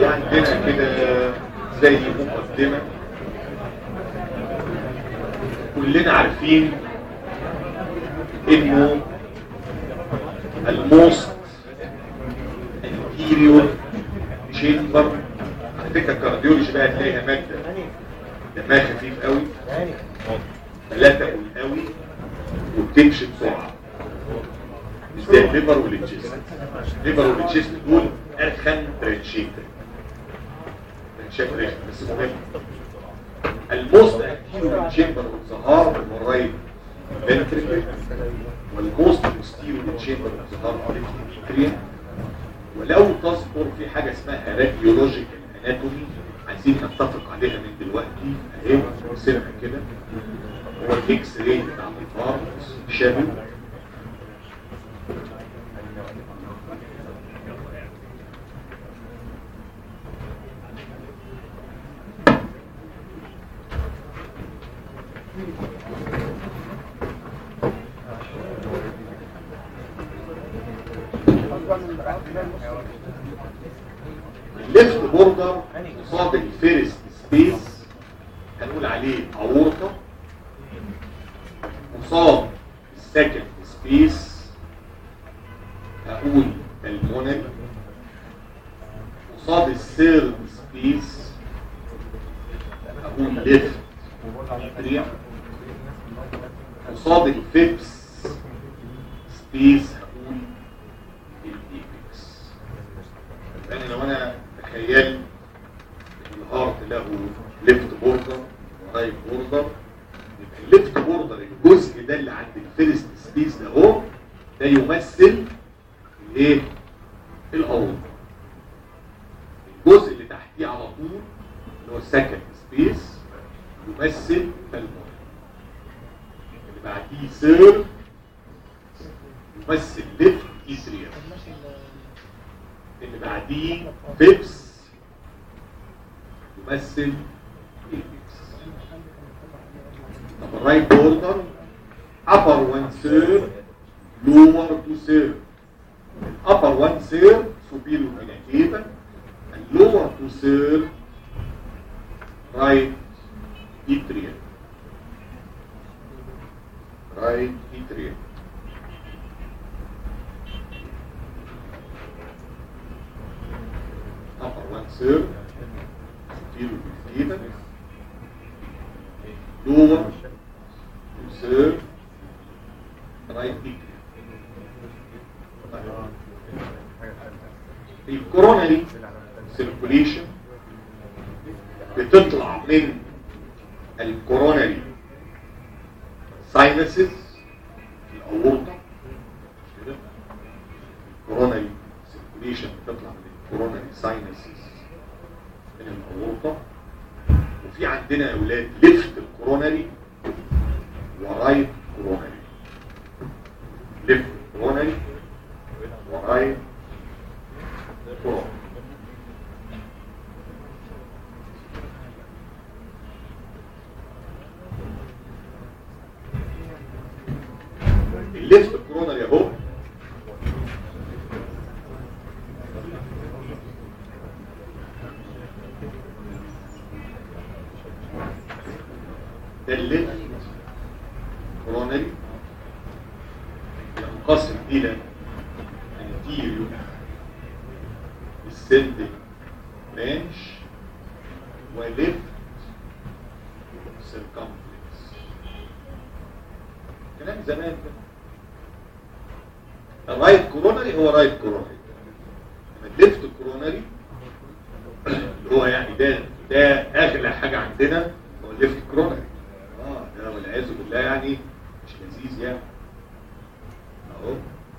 عندنا كده زي مقدمة كلنا عارفين انه الموست انتيريور تشامبر على فكره الكارديولوجي بقى تلاقيها ماده دمها خفيف قوي لا تقوي قوي وبتمشي بسرعه مش زي الليفر والتشيست الليفر والتشيست دول ارخم برانشين برانشات رخم بس مهم الموست انتيريور تشامبر والظهار والرايت ventricle والموست posterior chamber of the heart ventricle ولو تذكر في حاجة اسمها راديولوجيكال اناتومي عايزين نتفق عليها من دلوقتي اهي نرسمها كده هو الاكس راي بتاع الهارت شامل الليفت بوردر قصاد الفيرست سبيس هنقول عليه اورطه قصاد السكند سبيس هقول المونري قصاد الثيرد سبيس هقول ليفت اتريا قصاد الفيبس سبيس هقول الايبكس يعني لو انا تخيل الهارت له ليفت بوردر ورايت بوردر يبقى الليفت بوردر الجزء ده اللي عند الفيرست سبيس ده اهو ده يمثل الايه الاورطه الجزء اللي تحتيه على طول اللي هو السكند سبيس يمثل المونري اللي بعديه سير يمثل ليفت ايتريا اللي بعديه بيبس يمثل ايبكس طب الرايت بوردر upper one third lower two third upper one third superior vena and lower two third right atrium right atrium upper one third superior vena lower two third right atrium الكورونري سيركوليشن بتطلع من الكورونري ساينسز الاورطه مش كده الكورونري سيركوليشن بتطلع من الكورونري ساينسز من الاورطه وفي عندنا يا اولاد ليفت الكورونري ورايت كورونري ليفت كورونري ورايت كورونري الليفت كورونري اهو ده الليفت كورونري ينقسم الى anterior descending branch وليفت circumflex كلام زمان ده الرايت كورونري هو رايت كورونري الليفت كورونري اللي هو يعني ده ده اغلى حاجه عندنا هو الليفت كورونري اه ده والعياذ بالله يعني مش لذيذ يعني اهو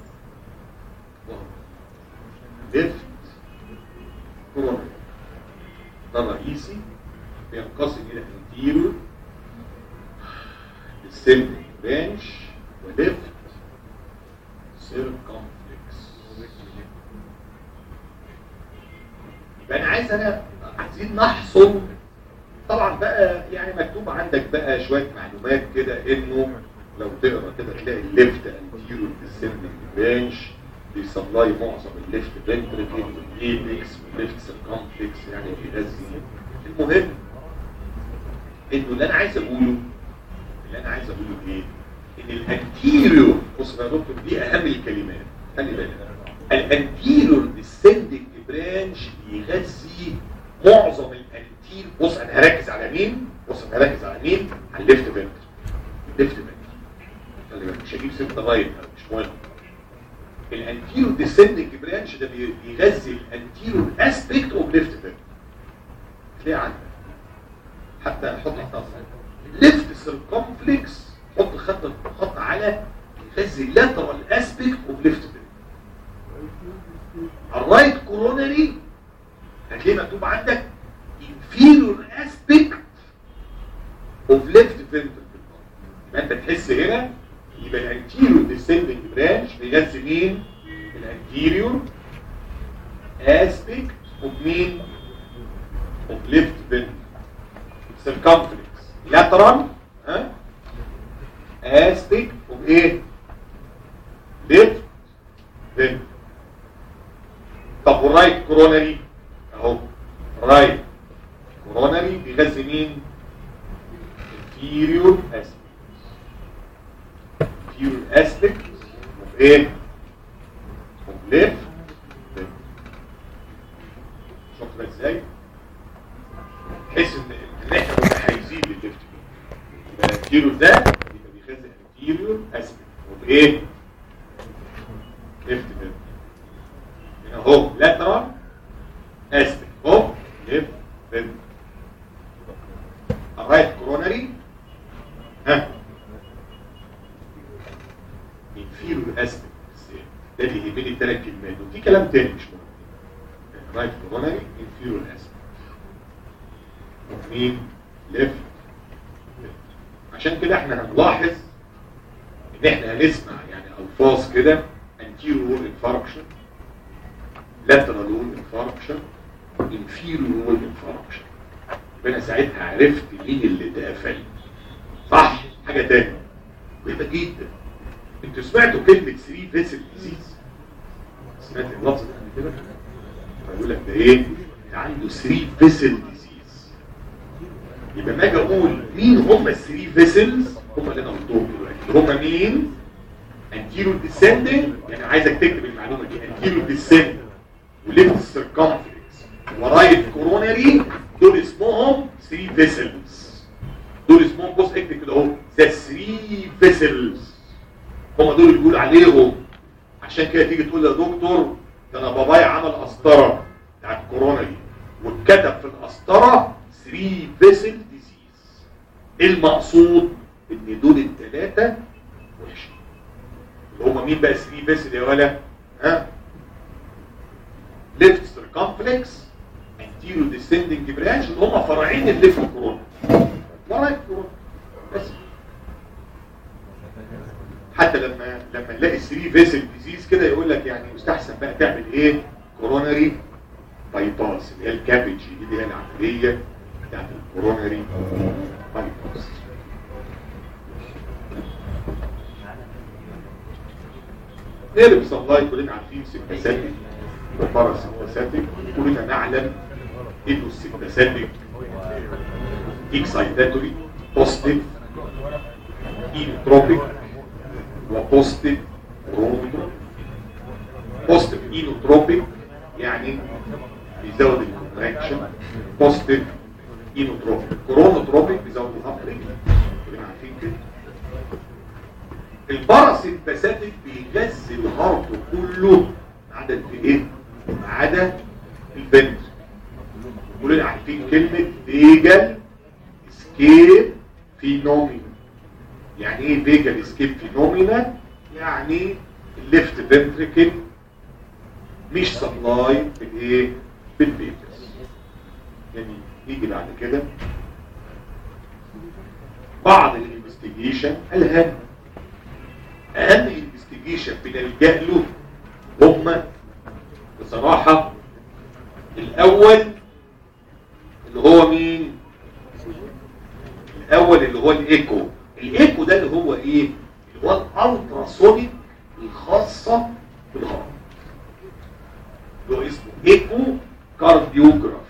ليفت كورونري ده الرئيسي بينقسم الى انتيريور descending branch وليفت circumflex يبقى انا عايز انا عايزين نحصل طبعا بقى يعني مكتوب عندك بقى شويه معلومات كده انه لو تقرا كده تلاقي الليفت انتيريور descending branch بيسبلاي معظم الليفت فنتريكل والايبكس والليفت سيركمفلكس يعني بيغذي المهم انه اللي انا عايز اقوله اللي انا عايز اقوله ايه ان الانتيريور بص يا دكتور دي اهم الكلمات خلي بالك الانتيريور ديسندنج برانش بيغذي معظم الانتير بص انا هركز على مين بص انا هركز على مين على الليفت فنتر الليفت فنتر خلي بالك مش هجيب ست لغايه مش مهم الانتيريور ديسندنج برانش ده بيغذي الانتيريور اسبيكت اوف ليفت فنتر تلاقيه عندك حتى احط تحتها ليفت سيركمفلكس حط خط خط على يغذي اللاترال اسبيكت اوف ليفت فنتر الرايت كورونري هتلاقيه مكتوب عندك inferior aspect of left ventricle يبقى انت تحس هنا يبقى الانتيريور descending branch بيغذي مين؟ الانتيريور aspect of مين؟ of left ventricle circumference lateral ها aspect of ايه؟ left ventricle طب والرايت كورونري اهو رايت كورونري بيغذي مين inferior aspect inferior aspect of ايه of left شفت بقى ازاي تحس ان ان احنا متحيزين للليفت يبقى الانتيريور ده يبقى بيغذي inferior aspect of ايه left ventricle اهو lateral aspect of left ventricle الرايت كورونري ها inferior aspect ده اللي يهمني الثلاث كلمات وفي كلام تاني مش مهم الرايت كورونري inferior aspect مين left عشان كده احنا هنلاحظ ان احنا هنسمع يعني الفاظ كده anterior infarction lateral wall infarction inferior wall infarction يبقى انا ساعتها عرفت مين اللي اتقفل صح حاجه تانية مهمه جدا انتوا سمعتوا كلمه 3 فيسل ديزيز سمعت اللفظ ده قبل كده فيقول لك ده ايه ده عنده 3 فيسل ديزيز يبقى ما اجي اقول مين هم ال 3 فيسلز هم اللي انا قلتهم دلوقتي هم مين انتيرو ديسندنج يعني عايزك تكتب المعلومه دي انتيرو ديسندنج وليفت سيركمفلكس ورايت كورونري دول اسمهم 3 فيسلز دول اسمهم بص اكتب كده اهو ذا 3 فيسلز هم دول اللي بيقول عليهم عشان كده تيجي تقول يا دكتور ده انا بابايا عمل قسطره بتاعت كورونا دي واتكتب في القسطره 3 فيسل ديزيز المقصود ان دول الثلاثه وحشين اللي هم مين بقى 3 فيسل يا ولا ها ليفت سيركمفلكس انتيرو ديسندنج برانش اللي هم فرعين الليفت كورونا فرعين كورونا بس حتى لما لما نلاقي 3 فيسل ديزيز كده يقول لك يعني يستحسن بقى تعمل ايه كوروناري بايباس اللي هي الكابج دي اللي هي العمليه بتاعت الكوروناري بايباس نيرف سبلاي كلنا عارفين سيمباثيك وبارا سيمباثيك كلنا نعلم انه السيمباثيك اكسايتاتوري بوزيتيف اينوتروبيك وبوزيتيف كرونوتروبيك بوزيتيف اينوتروبيك يعني بيزود الكونتراكشن بوزيتيف اينوتروبيك كرونوتروبيك بيزود الهابريك كلنا عارفين كده الباراسيمباثيك بيغذي الهارت كله ما عدا ايه؟ ما عدا البنت كلنا عارفين كلمه فيجل اسكيب فينومينا يعني ايه فيجل اسكيب فينومينا يعني الليفت فنتريكل مش سبلاي بالايه بالفيجس يعني يجي بعد كده بعض الانفستيجيشن الهام اهم انفستيجيشن بنلجأ له هم بصراحة الاول اللي هو مين الاول اللي هو الايكو الايكو ده اللي هو ايه اللي هو الالتراسونيك الخاصة بالهارت كارديوجرافي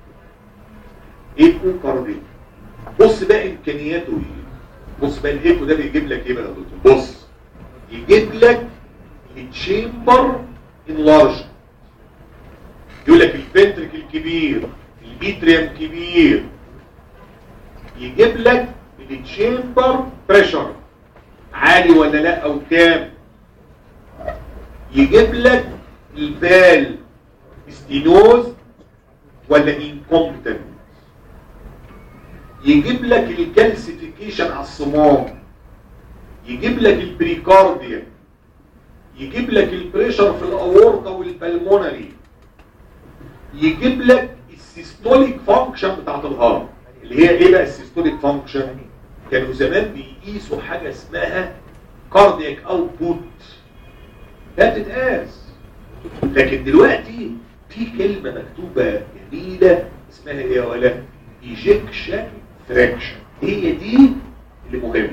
ايكو كارديو بص بقى امكانياته ايه بص بقى الايكو ده بيجيب لك ايه بقى يا دكتور بص يجيب لك التشامبر انلارج يقول لك الفنترك الكبير الميتريم كبير يجيب لك التشامبر بريشر عالي ولا لا او كام يجيب لك البال ستينوز ولا انكومبتنت يجيب لك الكالسيفيكيشن على الصمام يجيب لك البريكارديا يجيب لك البريشر في الاورطه والبلمونري يجيب لك السيستوليك فانكشن بتاعت الهارت اللي هي ايه بقى السيستوليك فانكشن كانوا زمان بيقيسوا حاجه اسمها كاردياك اوتبوت ده بتتقاس لكن دلوقتي في كلمه مكتوبه جميله اسمها ايه يا ولا ايجكشن فراكشن هي دي اللي مهمه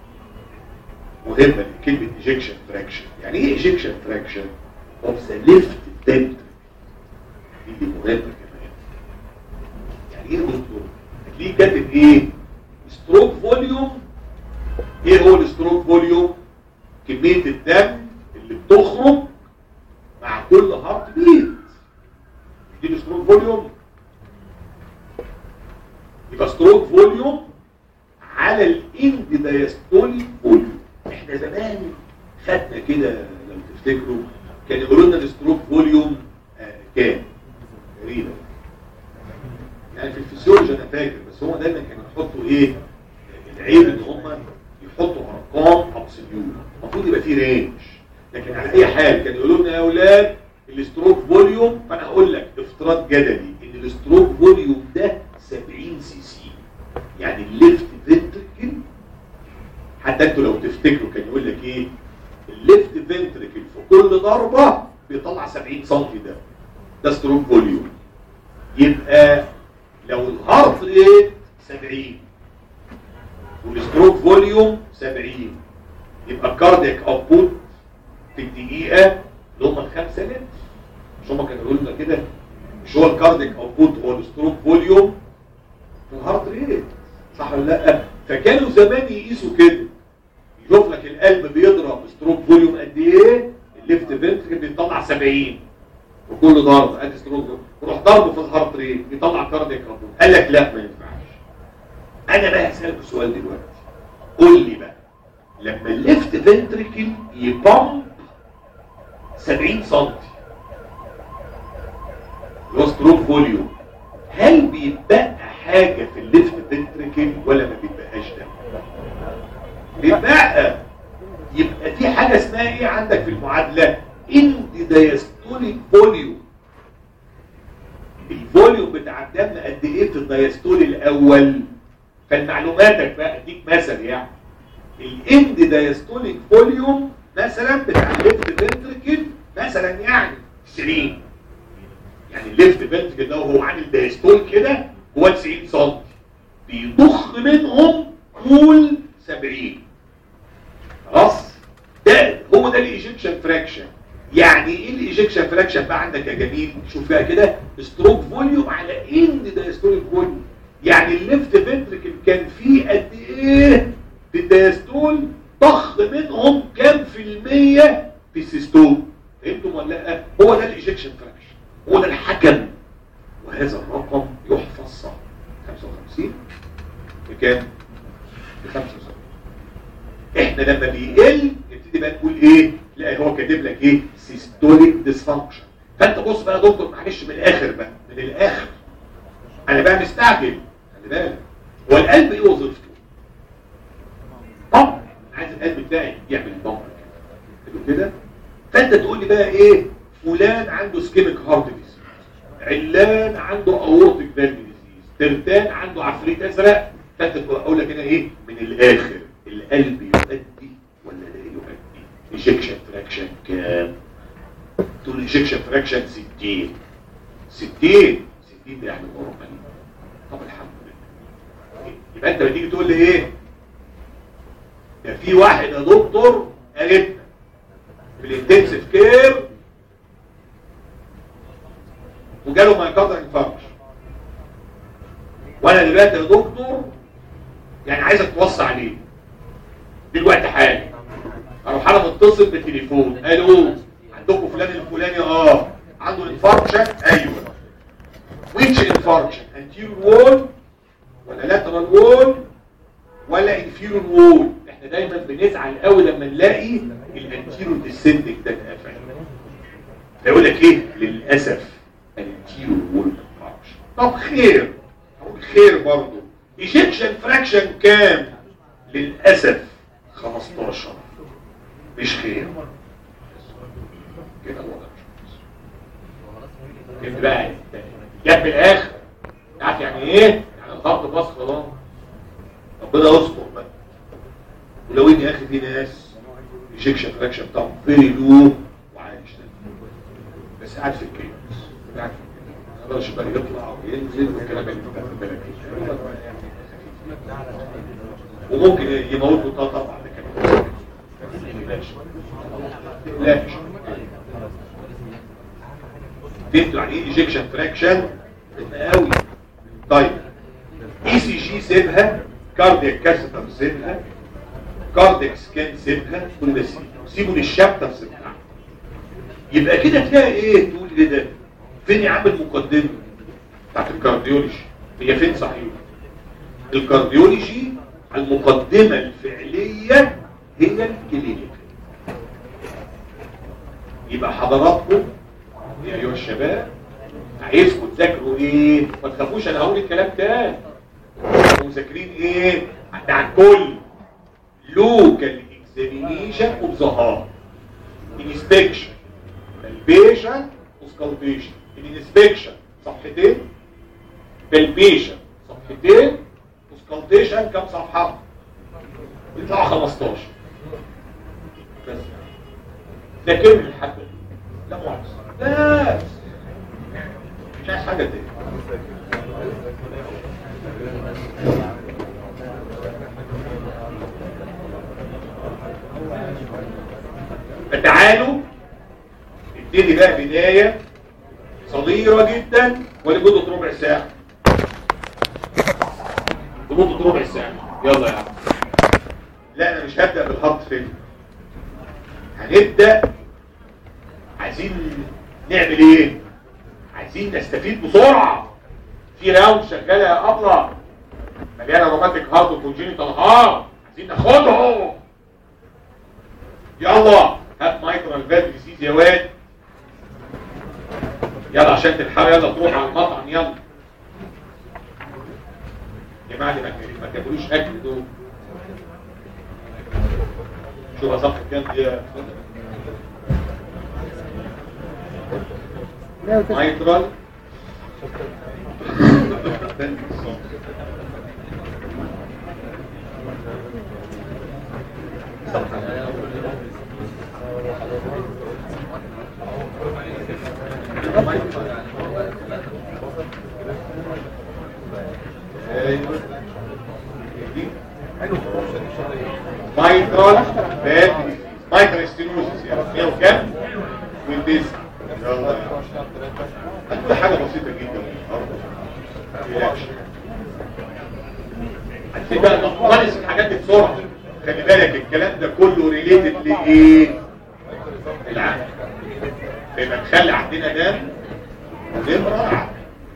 مهمه كلمه ايجكشن فراكشن يعني ايه ايجكشن فراكشن اوف ذا ليفت دنت دي اللي مهمه كمان يعني ايه يا دكتور هتلاقيه كاتب ايه ستروك فوليوم ايه هو الستروك فوليوم كميه الدم اللي بتخرج مع كل هارت بيت دي الستروك فوليوم يبقى ستروك فوليوم على الاند دايستوليك فوليوم احنا زمان خدنا كده لو تفتكروا كان يقولوا لنا الستروك فوليوم آه كام تقريبا يعني في الفسيولوجي انا فاكر بس هو دايما كانوا يحطوا ايه العيب ان هم يحطوا ارقام ابسوليوت المفروض يبقى فيه رينج لكن على اي حال كانوا يقولوا لنا يا اولاد الستروك فوليوم فانا هقول لك افتراض جدلي ان الستروك فوليوم ده 70 سي سي يعني الليفت فنتركل حتى انتوا لو تفتكروا كان يقول لك ايه الليفت فنتركل في كل ضربه بيطلع 70 سم ده ده ستروك فوليوم يبقى لو الهارت ريت 70 والستروك فوليوم 70 يبقى الكاردياك اوتبوت في الدقيقه اللي هم الخمسه لتر مش هم كانوا يقولوا لنا كده مش هو الكاردياك اوتبوت هو الستروك فوليوم والهارت ريت صح ولا لا فكانوا زمان يقيسوا كده يشوف لك القلب بيضرب ستروك فوليوم قد ايه الليفت فنتركل بيطلع 70 وكل ضرب ادي ستروك وروح ضربه في الهارت ريت يطلع كاردياك اوتبوت قال لك لا ما ينفعش انا بقى هسالك سؤال دلوقتي قول لي بقى لما الليفت فنتركل يبامب 70 سم اللي هو ستروك فوليوم هل بيتبقى حاجة في الليفت فنتركل ولا ما بيتبقاش ده بيتبقى يبقى في حاجة اسمها ايه عندك في المعادلة اند دايستوليك فوليوم الفوليوم بتاع الدم قد ايه في الدايستول الاول فالمعلوماتك بقى اديك مثل يعني الاند دايستوليك فوليوم مثلا بتاع الليفت فنتركل مثلا يعني 20 يعني الليفت فنتركل ده وهو عامل دايستول كده هو 90 سم بيضخ منهم قول 70 خلاص ده هو ده الايجكشن فراكشن يعني ايه الايجكشن فراكشن بقى عندك يا جميل شوف بقى كده ستروك فوليوم على اند دايستوليك فوليوم يعني الليفت فنتركل كان فيه قد ايه في الدايستول ضخ منهم كام في المية في السيستول فهمتم ولا لا هو ده الايجكشن فراكشن هو ده الحكم وهذا الرقم يحفظ صح 55 بكام ب 75 احنا لما بيقل نبتدي بقى نقول ايه لا هو كاتب لك ايه سيستوليك ديسفانكشن فانت بص بقى يا دكتور معلش من الاخر بقى من الاخر انا بقى مستعجل خلي بالك هو القلب ايه وظيفته طب عايز القلب بتاعي يعمل بامب كده كده فانت تقول لي بقى ايه فلان عنده سكيميك هارت ديزيز علان عنده اورتيك فالف ديزيز ترتان عنده عفريت ازرق فانت اقول لك هنا ايه من الاخر القلب يؤدي ولا لا يؤدي ايجكشن فراكشن كام تقول ايجكشن فراكشن 60 60 60 ده يعني نورمال طب الحمد لله يبقى انت بتيجي تقول لي ايه ده في واحد يا دكتور قريبنا في الانتنسيف كير وجاله مايكاردال انفاركشن وانا دلوقتي يا دكتور يعني عايزك توصي عليه دلوقتي حالا اروح انا متصل بالتليفون الو عندكم فلان الفلاني اه عنده انفاركشن ايوه which infarction anterior wall ولا lateral wall ولا inferior wall احنا دايما بنزعل قوي لما نلاقي الانتيريور ديسندنج ده اتقفل يقول لك ايه للاسف الانتيريور وول انفاركشن طب خير اقول خير برضه ايجكشن فراكشن كام للاسف 15 مش خير كده الوضع كده بقى جاب من الاخر عارف يعني ايه يعني الخط باص خلاص ربنا يستر بقى ولو ان يا اخي في ناس ايجكشن فراكشن بتاعهم فيري لو وعايش بس قاعد في الكيس قاعد في الكيس ما يقدرش بقى يطلع وينزل والكلام اللي انت في بالك وممكن يموتوا ده طبعا ده كمان بلاش بلاش فهمتوا يعني ايه ايجكشن فراكشن قوي طيب اي سي جي سيبها كاردياك كاسيتر سيبها كاردياك سكان سيبها كل ده سيبه سيبوا للشابترز بتاعته يبقى كده تلاقي ايه تقول لي ده فين يا عم المقدمه بتاعت الكارديولوجي هي فين صحيح الكارديولوجي المقدمه الفعليه هي الكلينيك يبقى حضراتكم يا ايها الشباب عايزكم تذاكروا ايه ما تخافوش انا هقول الكلام تاني انتوا مذاكرين ايه ده عن كل لوكال اكزامينيشن اوف ذا هارت انسبكشن بالبيشن وسكالبيشن الانسبكشن صفحتين بالبيشن صفحتين وسكالبيشن كام صفحه يطلعوا 15 بس ذاكرني الحبه دي لا مؤاخذه بس مش عايز حاجه تاني فتعالوا نبتدي بقى بداية صغيرة جدا ولمدة ربع ساعة لمدة ربع ساعة يلا يا عم لا انا مش هبدأ بالهارت فيلم هنبدأ عايزين نعمل ايه عايزين نستفيد بسرعة في راوند شغالة يا أبلة مليانة روماتيك هارت وكونجينيتال هارت عايزين ناخدهم يلا هات مايكرال فالف ديزيز يا واد يلا عشان تلحقوا يلا تروح على المطعم يلا يا جماعه اللي ما تاكلوش اكل دول شوف صفحه كام دي يا مايترال مايترال باد مايترال ستينوزيس يعني 100 وكام؟ والديس يلا هتقول حاجة بسيطة جدا متقلقش هتسيب بقى نخلص الحاجات دي بسرعة خلي بالك الكلام ده كله ريليتد لايه؟ العقل فيبقى نخلي عندنا نام ونمرة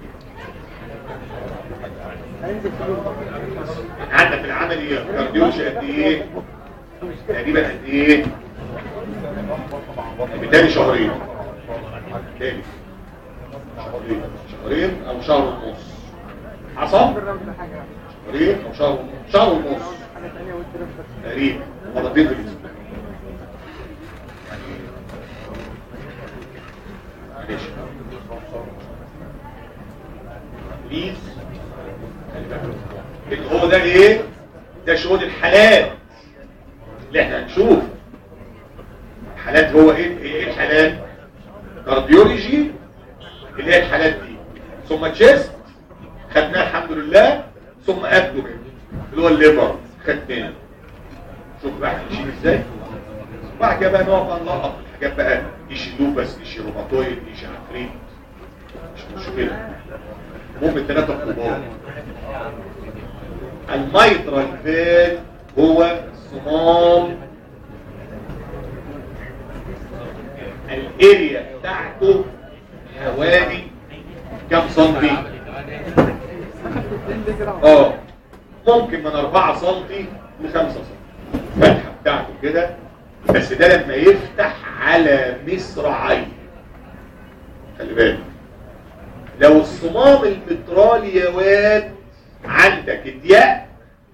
عندك العملي كارديولوجي قد ايه؟ تقريبا قد ايه؟ بالتالي شهرين تاني شهرين شهرين او شهر ونص حصل؟ شهرين او شهر ونص شهر ونص تقريبا مرتين في الاسبوع معلش بليز اللي هو ده ايه ده شهود الحالات اللي احنا هنشوف الحالات هو ايه ايه الحالات كارديولوجي اللي هي الحالات دي ثم تشيست خدناها الحمد لله ثم ابدومين اللي هو الليفر خدناه شوف بقى هنشيل ازاي بعد كده بقى نقف بقى نلقط الحاجات بقى ايش لوبس ايش روماتويد ايش عفريت مش مشكله المهم الثلاثه كبار الميترال فين هو صمام الاريا بتاعته حوالي كم سنتي اه ممكن من 4 سنتي ل 5 سنتي الفتحه بتاعته كده بس ده لما يفتح على مصراعيه خلي بالك لو الصمام المترالي يا واد عندك ضيق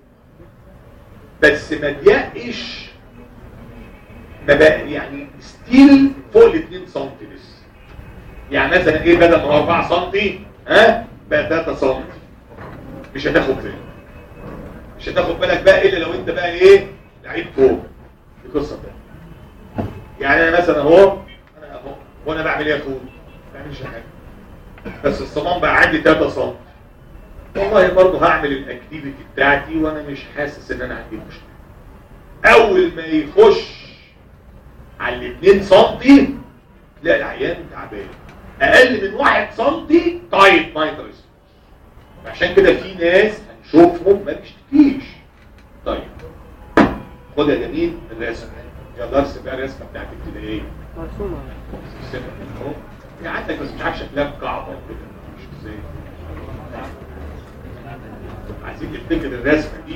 بس ما ضيقش ما بقى يعني ستيل فوق ال 2 سم بس يعني مثلا ايه بدل ما 4 سم ها بقى 3 سم مش هتاخد بالك مش هتاخد بالك بقى الا لو انت بقى ايه لعيب فوق القصه ده يعني انا مثلا اهو انا اهو وانا بعمل ايه يا اخويا ما بعملش حاجه بس الصمام بقى عندي 3 سم والله برضه هعمل الاكتيفيتي بتاعتي وانا مش حاسس ان انا عندي مشكله اول ما يخش على ال 2 سم تلاقي العيان تعبان اقل من 1 سم تايت مايترس عشان كده في ناس هنشوفهم ما بيشتكيش طيب خد يا جميل الرسمه يلا ارسم بقى الرسمه بتاعت ابتدائيه مرسومة اهو هي عندك بس مش عارف شكلها مكعبه كده مش ازاي عايزين نفتكر الرسمه دي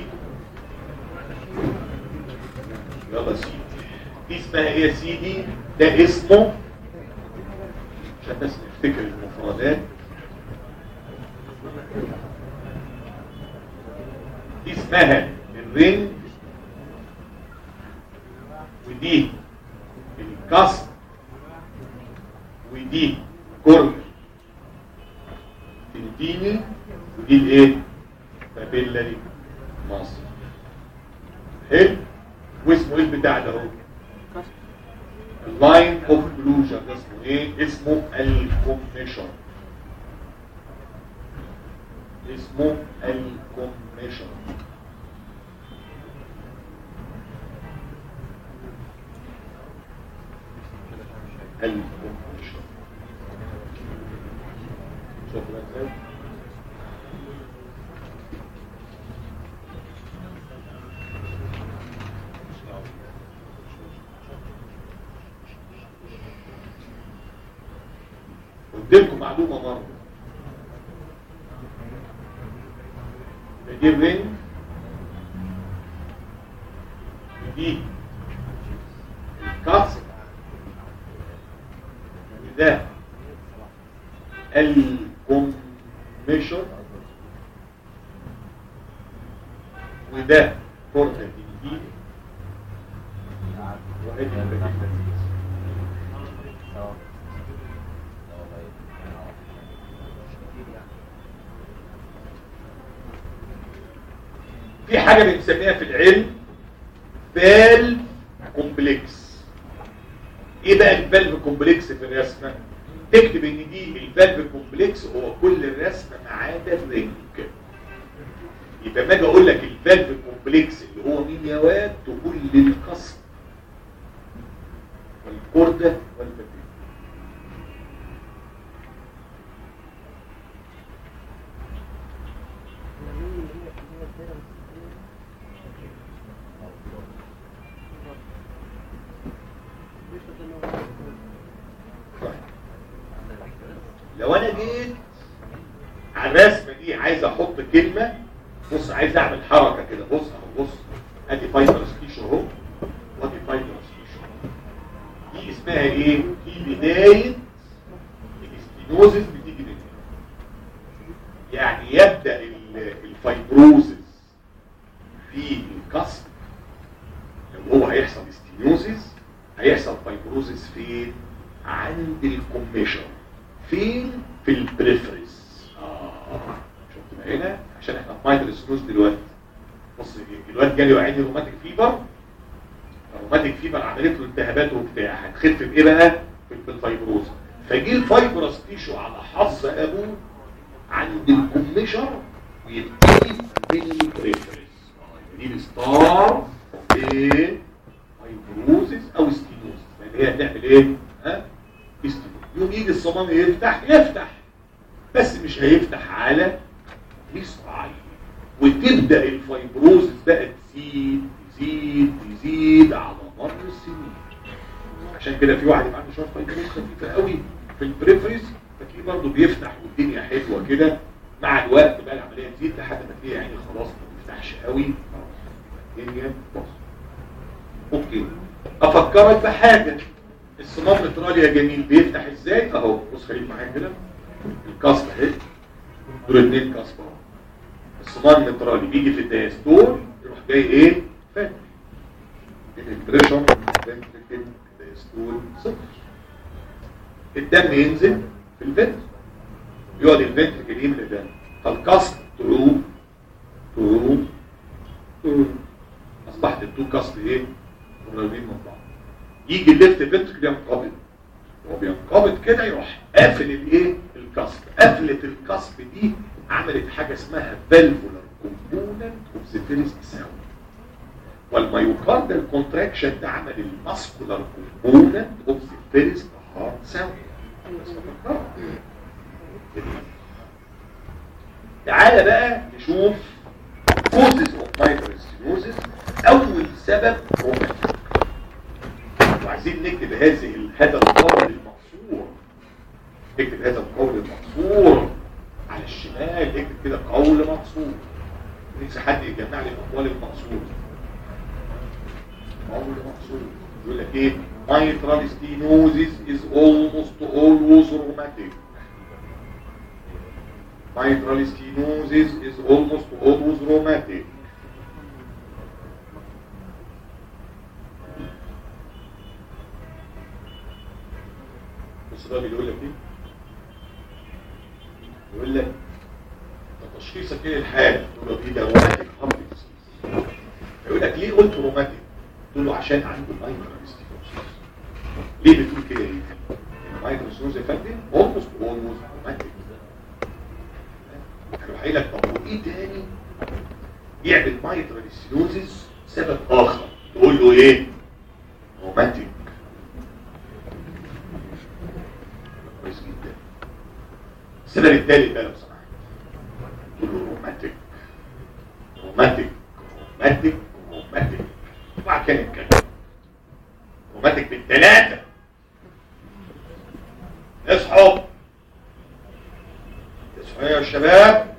يلا سيدي دي اسمها ايه يا سيدي ده اسمه عشان بس نفتكر المفردات دي اسمها الرينج ودي الكسر ودي كورنر تنتيني ودي الايه بابيلاري مصر حلو واسمه ايه البتاع ده اهو اللاين اوف كلوجر ده اسمه ايه اسمه الكوميشن اسمه الكوميشن الكوميشن شوفوا ازاي قلت لكم معلومه مره دي الرينج دي الكسر ده الكوميشن وده فرصة جديدة وادي البديل في حاجة بنسميها في العلم فالف كومبلكس ايه بقى الفالف كومبلكس في الرسمة تكتب ان دي الفالف كومبلكس هو كل الرسمة ما عدا الرينج يبقى ما اجي اقول لك الفالف كومبلكس اللي هو مين يا واد تقول لي القصر والكوردة والبابيل لو انا جيت على الرسمه دي عايز احط كلمه بص عايز اعمل حركه كده بص اهو بص ادي فايبر ستيشن اهو وادي فايبر ستيشن دي اسمها ايه دي بدايه الاستينوزس بتيجي من هنا يعني يبدا ال- الفايبروزس في الكسر لو هو هيحصل استينوزس هيحصل فايبروزس فين عند الكوميشن فين في البريفريس اه شفت بقى هنا عشان احنا في مايتر سنوز دلوقتي بص الواد جالي وعندي روماتيك فيبر الروماتيك فيبر عملت له التهابات وبتاع هتخف بايه بقى في- بالفايبروز فجي الفايبرس تيشو على حظ ابوه عند الكوميشن ويبتدي بالبريفريس دي الستار ايه فايبروزس او ستينوز يعني هي هتعمل ايه ها استينوز يوم يجي الصمام يفتح يفتح بس مش هيفتح على مصراعي وتبدا الفايبروزس بقى تزيد تزيد تزيد على مر السنين عشان كده في واحد يبقى عنده شويه فايبروز خفيفه قوي في البريفريز فتلاقيه برضه بيفتح والدنيا حلوه كده مع الوقت بقى العمليه تزيد لحد ما تلاقيه يعني خلاص ما بيفتحش قوي الدنيا باظت اوكي افكرك بحاجه الصمام النترالي يا جميل بيفتح ازاي اهو بص خليك معايا كده الكاسب اهي دول اتنين كاسب اهو الصمام النترالي بيجي في الدايستول يروح جاي ايه فاتح البريشر فنتركل دايستول صفر الدم ينزل في الفنتر يقعد الفنتركل يملى دم فالكاسب ترو ترو ترو اصبحت التو كاسب ايه قريبين من بعض يجي الليفت فنتركل ينقبض هو بينقبض كده يروح قافل الايه الكاسب قفله الكاسب دي عملت حاجه اسمها فالفولار كومبوننت اوف ذا فيرست ساوند والمايوكاردال كونتراكشن ده عمل الماسكولار كومبوننت اوف ذا فيرست هارت ساوند تعالى بقى نشوف كوزز اوف مايكروستينوزس اول سبب روماتيك وعايزين نكتب هذه هذا القول المقصور نكتب هذا القول المقصور على الشمال اكتب كده قول مقصور نفسي حد يجمع لي الاقوال المقصور قول مقصور يقول لك ايه mitral stenosis is almost always rheumatic mitral stenosis is almost always rheumatic بص بقى بيقول لك ايه يقول لك ده تشخيصك ايه الحاله تقول له دي ده روماتيك هارت يقول لك ليه قلت روماتيك تقول له عشان عنده مايكروستينوسيس ليه بتقول كده ايه المايكروستينوسيس يا فندم اولموست اولموست روماتيك هروح قايل لك طب وايه تاني يعمل مايكروستينوسيس سبب اخر تقول له ايه روماتيك كويس جدا السبب الثالث بقى لو سمحت تقول له روماتيك روماتيك روماتيك روماتيك وبعد كده نتكلم روماتيك بالثلاثه اصحوا اصحوا يا شباب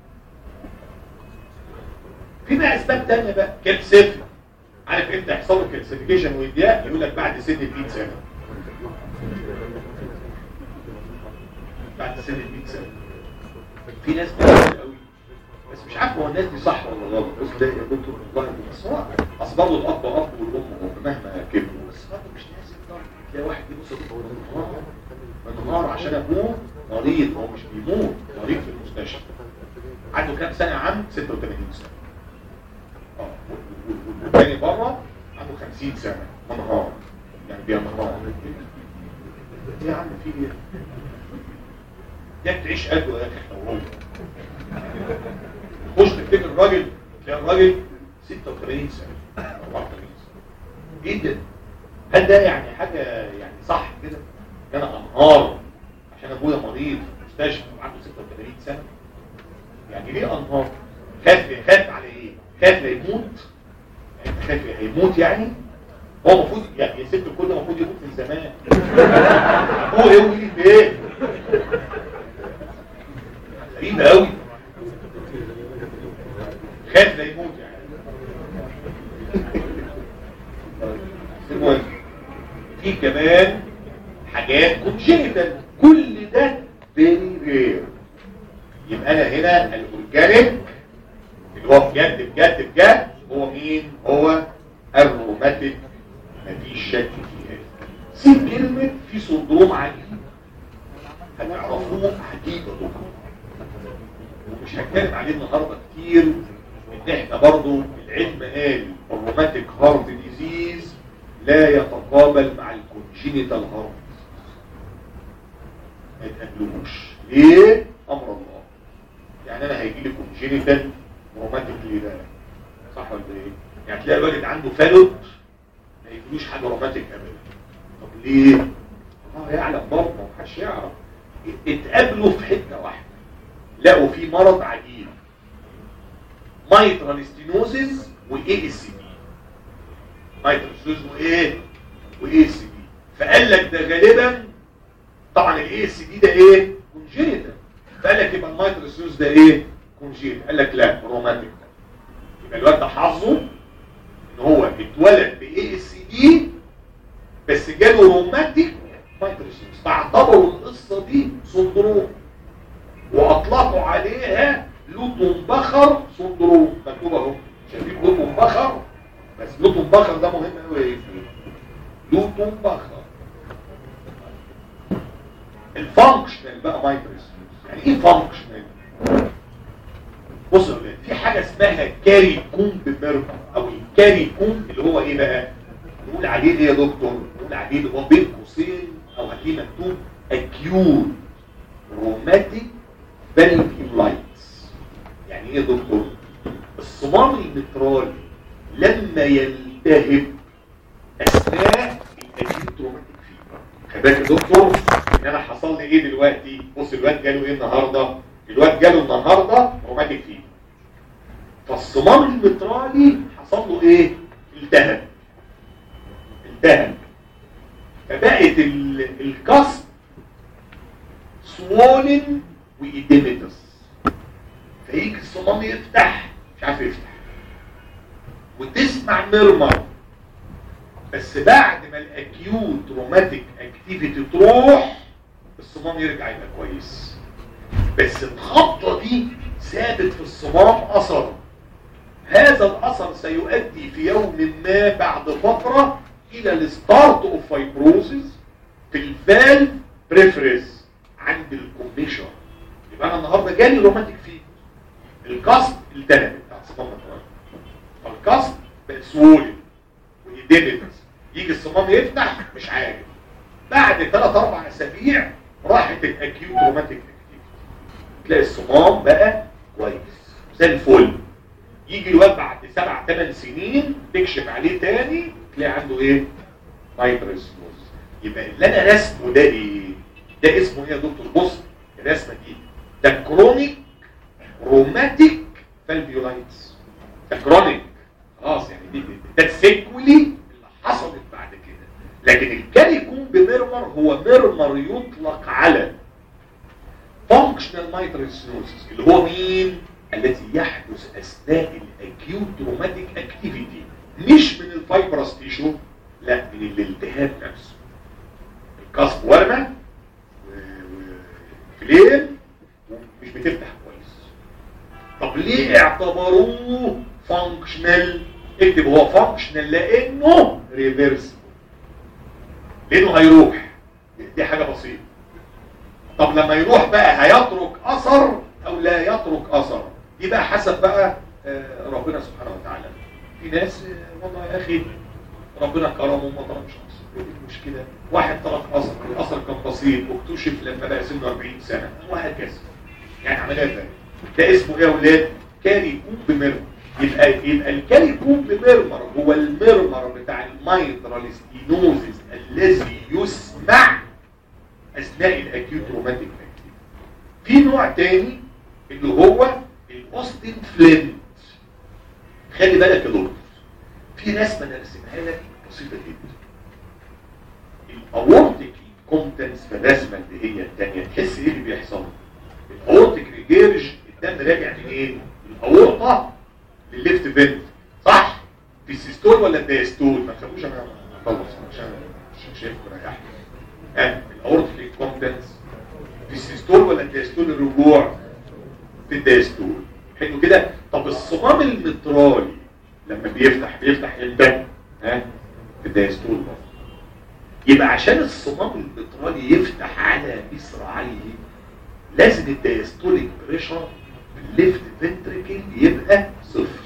في بقى اسباب تانية بقى كالسيفيا عارف امتى يحصل له كالسيفيكيشن ويدياء يقول لك بعد سن 100 سنه بعد سن 100 سنه في ناس كتير قوي بس مش عارف هو الناس دي صح ولا غلط بس ده يا دكتور والله بس هو اصل برضه الاب اب والام ام مهما كبروا بس برضه مش لازم برضه تلاقي واحد يبص منهار منهار عشان ابوه مريض هو مش بيموت مريض في المستشفى عنده كام سنه يا عم 86 سنه اه والتاني بره عنده 50 سنه منهار يعني بينهار يا عم في ايه ده تعيش قده يا اخي لو هو خش تفتكر الراجل تلاقي الراجل 86 سنه 84 سنه ايه ده؟ هل ده يعني حاجه يعني صح كده؟ ان انا انهار عشان ابويا مريض في المستشفى وعنده 86 سنه؟ يعني ليه انهار؟ خاف خاف على ايه؟ خاف لا يموت؟ يعني انت خايف هيموت يعني؟ هو المفروض يعني يا ست الكل المفروض يموت من زمان هو يقول ايه؟ غريبة قوي خاف لا يموت يعني المهم في كمان حاجات كونجينيتال كل ده فيري رير يبقى انا هنا الاورجانيك اللي هو بجد بجد بجد هو مين هو الروماتيك مفيش شك فيها سي كلمة في سندروم عجيب هتعرفوه عجيب يا دكتور ومش هتكلم عليه النهارده كتير ان احنا برضو العلم قال الروماتيك هارت ديزيز لا يتقابل مع الكونجينيتال هارت ما يتقابلوش ليه امر الله يعني انا هيجي لي كونجينيتال روماتيك ليه ده صح ولا ايه يعني تلاقي الوالد عنده فالوت ما يجيلوش حاجه روماتيك ابدا طب ليه الله يعلم برضه ما حدش يعرف اتقابلوا في حته واحده لقوا في مرض عجيب مايترال ستينوزيس واي اس دي مايترال ستينوزيس وايه واي اس دي فقال لك ده غالبا طبعا الاي اس دي ده ايه كونجينيتال فقال لك يبقى المايترال ستينوزيس ده ايه كونجينيتال قال لك لا روماتيك يبقى الواد ده حظه ان هو اتولد باي اس دي بس جاله روماتيك مايترال ستينوزيس فاعتبروا القصه دي سندروم واطلقوا عليها لوتون بخر سندروم مكتوب اهو شايفين لوتون بخر بس لوتون بخر ده مهم قوي ايه لوتون بخر الفانكشنال بقى مايترس يعني ايه فانكشنال بصوا يا في حاجه اسمها كاري كوم بمرمى او الكاري كوم اللي هو ايه بقى نقول عليه ايه يا دكتور نقول عليه اللي هو بين قوسين او هتلاقيه مكتوب اكيوت روماتيك فالفيولايتس يعني ايه يا دكتور الصمام المترالي لما يلتهب اثناء الاكيوت روماتيك فيبر خلي بالك يا دكتور ان انا حصل لي ايه دلوقتي بص الواد جاله ايه النهارده الواد جاله النهارده روماتيك فيبر فالصمام المترالي حصل له ايه التهب التهب فبقت الكسر سوولن وإيديمتس فيجي الصمام يفتح مش عارف يفتح وتسمع ميرمر بس بعد ما الاكيوت روماتيك اكتيفيتي تروح الصمام يرجع يبقى كويس بس الخبطه دي ثابت في الصمام اثر هذا الاثر سيؤدي في يوم ما بعد فتره الى الستارت اوف فايبروسيس في الفالف بريفريس عند الكوميشن يبقى انا النهارده جالي روماتيك فيه الكاست التهبت بتاع الصمام الرئوي فالكاست بقت سوولن وإيديمتس يجي الصمام يفتح مش عارف بعد 3 4 اسابيع راحت الاكيوت روماتيك اكتيفيتي تلاقي الصمام بقى كويس زي الفل يجي الواد بعد 7 8 سنين تكشف عليه تاني تلاقي عنده ايه مايترس يبقى اللي انا رسمه ده ايه ده اسمه ايه يا دكتور بص الرسمه دي ده كرونيك روماتيك فالفيولايتس ده كرونيك خلاص يعني دي ده السيكولي اللي حصلت بعد كده لكن الكاليكوم بمرمر هو مرمر يطلق على فانكشنال مايترال سينوسيس اللي هو مين التي يحدث اثناء الاكيوت روماتيك اكتيفيتي مش من الفايبرس تيشو لا من الالتهاب نفسه الكاسب ورمه وفليم ومش بتفتح كويس طب ليه اعتبروه فانكشنال اكتب هو فانكشنال لانه ريفرس لانه هيروح دي حاجه بسيطه طب لما يروح بقى هيترك اثر او لا يترك اثر دي بقى حسب بقى ربنا سبحانه وتعالى في ناس والله يا اخي ربنا كرمه وما تركش اثر المشكله واحد ترك اثر الاثر كان بسيط واكتشف لما بقى سنه 40 سنه وهكذا يعني عمليه ثانيه ده اسمه ايه يا اولاد كاري كوب بمرمر يبقى يبقى الكاري كوب بمرمر هو المرمر بتاع المايترال ستينوزيس الذي يسمع اثناء الاكيوت روماتيك في نوع تاني اللي هو الاوستين فلينت خلي بالك يا دكتور في رسمه انا رسمها لك بسيطه جدا الاورتيك كومبتنس في الرسمه اللي هي الثانيه تحس ايه اللي بيحصل الاورتيك ريجيرج الدم راجع منين الاورطه للليفت فنت صح في السيستول ولا الدايستول ما تخافوش انا اخلص عشان عشان شايفكم رجعت ها الاورتيك كومبتنس في السيستول ولا الدايستول الرجوع في الدايستول حلو كده طب الصمام المترالي لما بيفتح بيفتح امتى ها في الدايستول برضه يبقى عشان الصمام المترالي يفتح على مصراعيه لازم الدايستوليك بريشر في الليفت فنتريكل يبقى صفر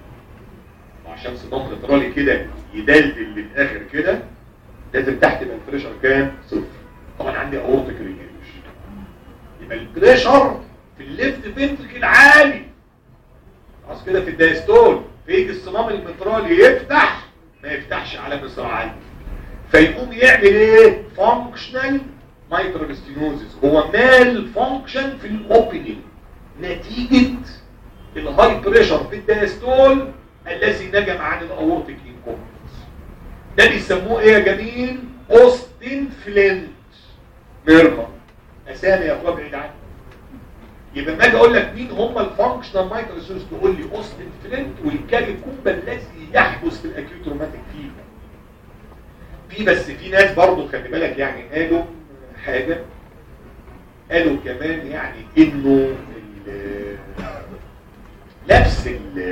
وعشان صمام مترالي كده يدلدل للاخر كده لازم تحت يبقى البريشر كام صفر طبعا عندي اورتيك ريجيرش يبقى البريشر في الليفت فنتريكل عالي خلاص كده في الدايستول فيجي الصمام المترالي يفتح ما يفتحش على مصراعيه فيقوم يعمل ايه فانكشنال مايترال ستينوزيس هو مال فانكشن في الاوبننج نتيجة الهاي بريشر في الدايستول الذي نجم عن الاورتيك انكومبتنس ده بيسموه ايه يا جميل اوستن فلينت ميرمر اسامي يا اخويا بعيد عني يبقى ما اجي اقول لك مين هم الفانكشنال مايكروسيس تقول لي اوستن فلينت والكاري كومبا الذي يحدث في الاكيوت روماتيك فيبر في بس في ناس برضو خلي بالك يعني قالوا حاجة قالوا كمان يعني انه نفس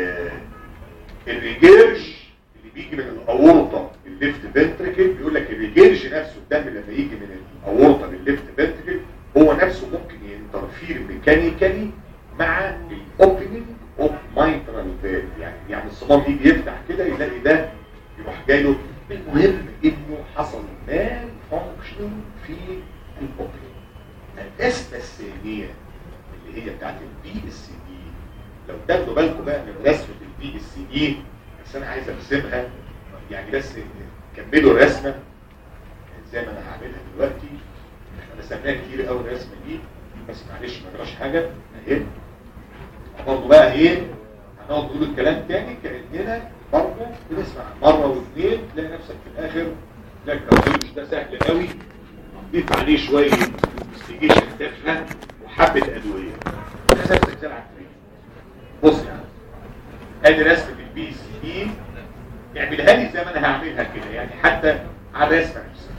الريجيرج اللي بيجي من الاورطة الليفت فنتريكل بيقول لك الريجيرج نفسه الدم لما يجي من الاورطة للليفت فنتريكل هو نفسه ممكن ينترفير ميكانيكالي مع الاوبننج اوف مايترال فالف يعني يعني الصمام يجي يفتح كده يلاقي ده يروح جاي له المهم انه حصل مال فانكشن في الاوبننج الاسمه الثانيه اللي هي بتاعت البي اس دي لو تاخدوا بالكم بقى من رسمه البي اس دي بس انا عايز ارسمها يعني بس كملوا الرسمه زي ما انا هعملها دلوقتي احنا رسمناها كتير قوي الرسمه دي بس معلش ما جراش حاجه اهي برضه بقى ايه هنقعد نقول الكلام تاني كاننا برضه بنسمع مره واثنين تلاقي نفسك في الاخر تلاقي الكارديولوجي ده سهل قوي ضيف عليه شويه انفستيجيشن تافهه وحبه ادويه تلاقي نفسك زي العفريت بص يعني ادي رسمه البي سي دي اعملها لي زي ما انا هعملها كده يعني حتى على الرسمه نفسها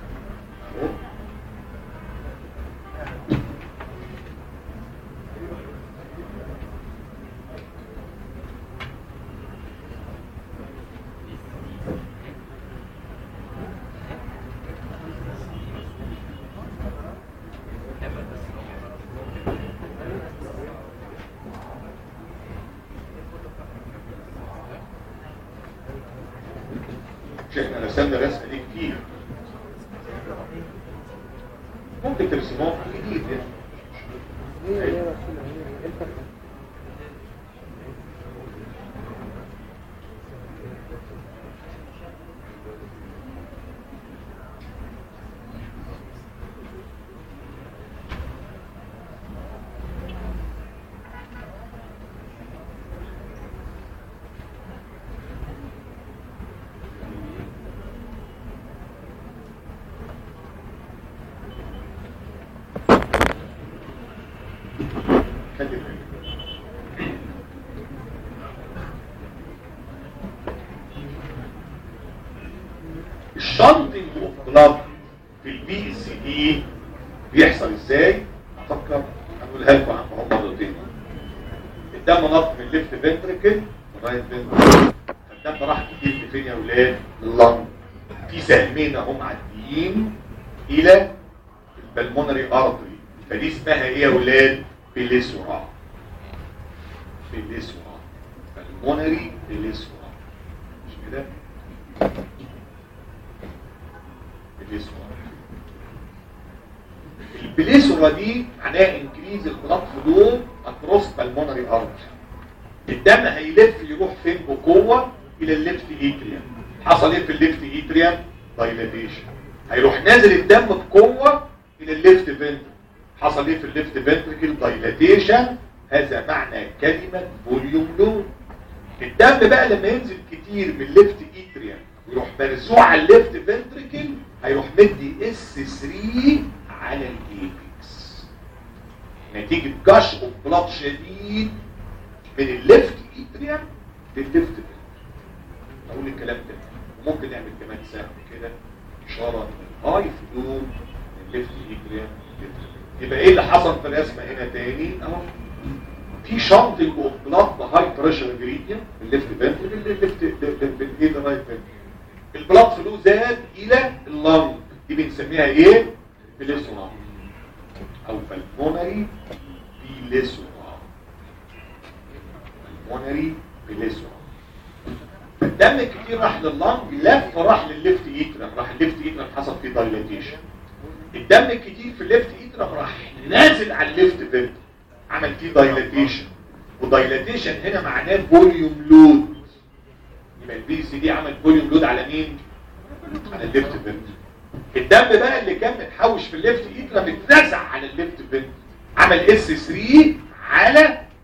مش احنا رسمنا الرسمه دي كتير ممكن ترسموها جديد يعني خلي بالك الشنطنج اوف بلاد في البي اس دي بيحصل ازاي افكر هنقولها لكم عنهم مرتين الدم نط من الليفت فنتريكل لغايه فنتريكل الدم راح كتير لفين يا اولاد لللنج في سهمين اهم معديين الى البلمونري ارتري فدي اسمها ايه يا اولاد بليسورا بليسورا بالمونري بليسورا مش كده بليسورا البليسورا دي معناها انكريز البلاد فلو اكروس بالمونري ارتري الدم هيلف يروح فين بقوه الى الليفت ايتريم حصل ايه في الليفت ايتريم دايلاتيشن هيروح نازل الدم بقوه الى الليفت فنتريكل حصل ايه في الليفت فنتريكل دايلاتيشن هذا معنى كلمة فوليوم لو الدم بقى لما ينزل كتير من الليفت ايتريم ويروح مرزوع على الليفت فنتريكل هيروح مدي اس 3 على الايبكس نتيجة جش اوف بلاد شديد من الليفت ايتريم للليفت فنتريكل اقول الكلام ده وممكن نعمل كمان سهم كده اشاره هاي فلو من الليفت ايتريم يبقى ايه اللي حصل في الرسمه هنا تاني اهو في شنطنج اوف بلاد بهاي بريشر جريدينت الليفت فنتريكل الليفت الايه ده رايت فنتريكل البلاد فلو زاد الى اللنج دي بنسميها ايه بليسونا او بالمونري بليسونا بالمونري بليسونا الدم كتير راح لللنج لف راح للليفت ايترم راح الليفت ايترم حصل فيه دايلاتيشن الدم الكتير في الليفت ايترم راح نازل على الليفت فنتريكل عمل فيه دايلاتيشن ودايلاتيشن هنا معناه فوليوم لود يبقى البي سي دي عمل فوليوم لود على مين على الليفت فنتريكل الدم بقى اللي كان متحوش في الليفت ايترم اتنزع على الليفت فنتريكل عمل اس 3 على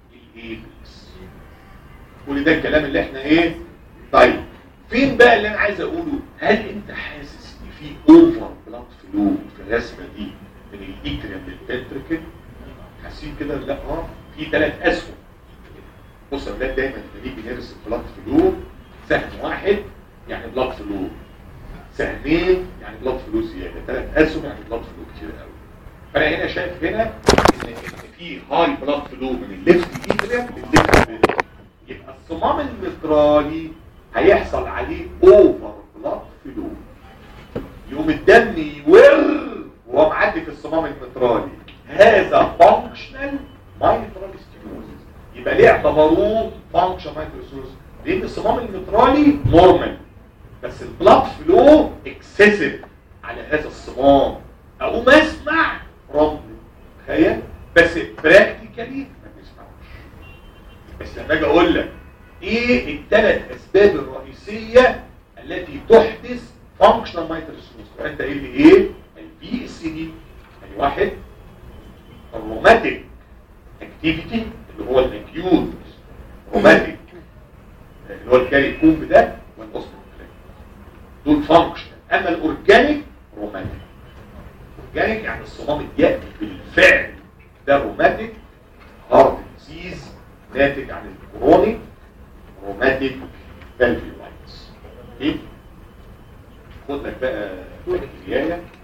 كل ده الكلام اللي احنا ايه طيب فين بقى اللي انا عايز اقوله هل انت حاسس ان في اوفر بلاد فلو في الرسمه دي من الايتريم للفنتركل حاسين كده لا اه في ثلاث اسهم بص يا اولاد دايما لما نيجي نرسم بلاد فلو سهم واحد يعني بلاد فلو سهمين يعني بلاد فلو زياده ثلاث اسهم يعني بلاد فلو كتير قوي فانا هنا شايف هنا ان ان في هاي بلاد فلو من الليفت ايتريم للليفت فنتركل يبقى الصمام المترالي هيحصل عليه اوفر بلاد فلو يقوم الدم يور وهو معدي في الصمام المترالي هذا فانكشنال مايترال ستينوزيس يبقى ليه اعتبروه فانكشن مايترال ستينوزيس لان الصمام المترالي نورمال بس البلاد فلو اكسسيف على هذا الصمام اقوم اسمع رمل تخيل بس براكتيكالي ما بنسمعوش بس لما اجي اقول لك ايه الثلاث اسباب الرئيسيه التي تحدث فانكشنال مايترسوس وانت قايل لي ايه البي اس دي يعني واحد الروماتيك اكتيفيتي اللي هو الاكيوت روماتيك اللي هو الكاري كومب ده والاوسمو دول فانكشنال اما الاورجانيك روماتيك اورجانيك يعني الصمام اليأتي بالفعل ده روماتيك هارت ديزيز ناتج عن الكرونيك روماتيك فالفيولايتس اوكي خد لك بقى بكتيريا